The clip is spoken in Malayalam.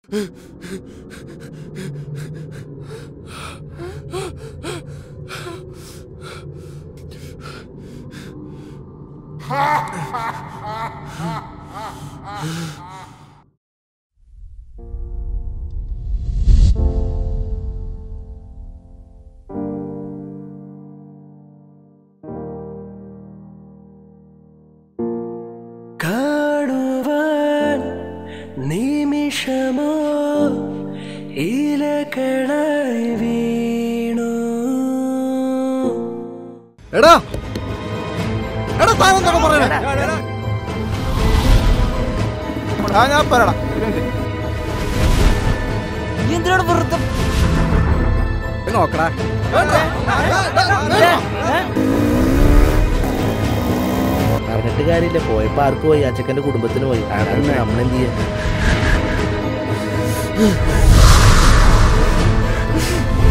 കാണുവാൻ നിമിഷമോ ഇലകളായി വീണു എടാ എടാ താൻ എന്തൊക്കെ പറയണേ ആ ഞാൻ പറയടാ എന്തിനാണ് വെറുതെ നോക്കടാ പറഞ്ഞിട്ട് കാര്യമില്ല പോയപ്പോ ആർക്ക് പോയി അച്ചക്കന്റെ കുടുംബത്തിന് പോയി അതാണ് നമ്മളെന്ത് ചെയ്യാ